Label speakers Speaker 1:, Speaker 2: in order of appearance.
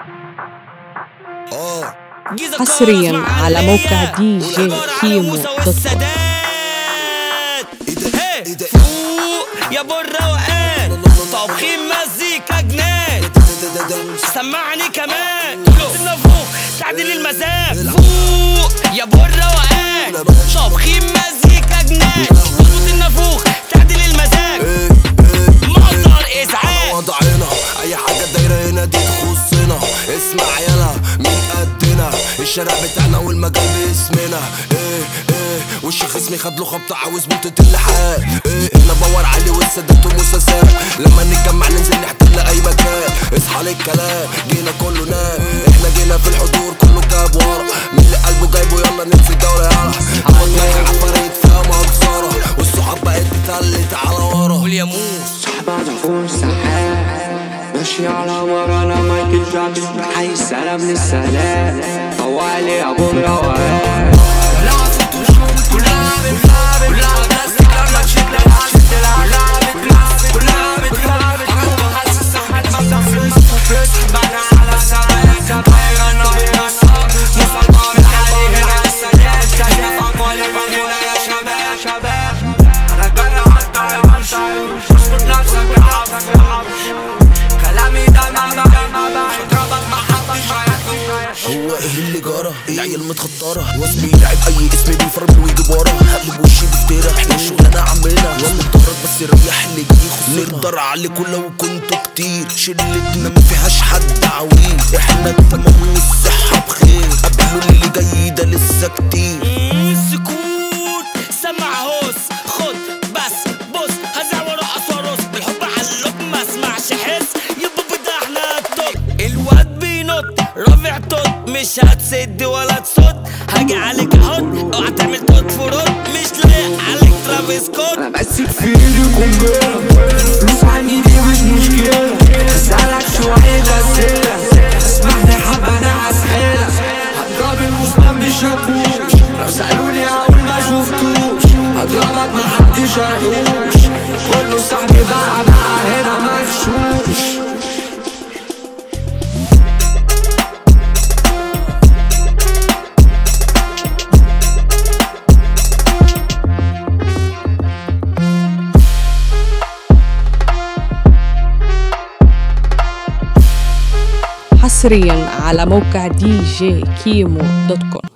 Speaker 1: اه
Speaker 2: حصريا على موقع دي جي كيمو دوت كوم
Speaker 1: ايه ده ايه ده
Speaker 3: فوق يا ابو الروقان طابخين مزيكا جنان
Speaker 1: ده ده ده
Speaker 3: سمعني كمان النافوخ تعديل المزاج فوق يا ابو الروقان طابخين مزيكا جنان اظبط النافوخ تعديل المزاج
Speaker 1: ايه ايه
Speaker 3: مصدر ازعاج
Speaker 1: وضعنا اي حاجه دايره هنا دي تخصنا اسمع يلا مين قدنا الشارع بتاعنا والمجال باسمنا ايه ايه وش خصمي خد له خبطه عاوز بنطة اللحاف ايه احنا باور علي والسادات ومساسات لما نتجمع ننزل نحتل اي مكان اصحى للكلام جينا كله نام احنا جينا في الحضور كله جاب ورا مين اللي قلبه جايبه يلا ننزل جوله يلا عملنا عفاريت فيها مجزره والصحاب بقت بتلت على ورا
Speaker 3: قول يا موس
Speaker 4: بعد فوق السحاب ماشي على ورانا مايكل جاكسون حي السلام للسلام طوالي ابو الروقان كلامي دايما دايما اضربك ما حدش
Speaker 1: هو ايه اللي جرى العيال متخطرة واسمي لعب اي اسم بيفرم ويجيب ورا هقلب وشي بفترة احنا الشغلانة عاملينها والله ضهرك بس ريح اللي جه يخصنا نقدر عليكم لو كنتوا كتير شلتنا ما فيهاش حد عويل احنا التمام والصحة بخير قبلوا اللي جاي ده لسه كتير
Speaker 3: مم، سكوت سمع هوس خد بس بص هزع ورقص وارقص بالحب علق ما اسمعش حس يبقى بدا احنا التوب الواد بينط رافع توت مش هتسد ولا تصد هاجي عليك احط اوعى تعمل توت فرود مش لايق عليك ترافيس سكوت
Speaker 4: انا ماسك في ايدي قنبله فلوس عندي دي مش مشكله هسألك شوية اسئله اسمعني حبه انا هسحلك هضرب المسلم بشاكوش لو سألوني هقول ما شفتوش هضربك محدش هيقوش كله صاحبي بقى بقى هنا مغشوش
Speaker 2: حصريا على موقع دي جي كيمو دوت كوم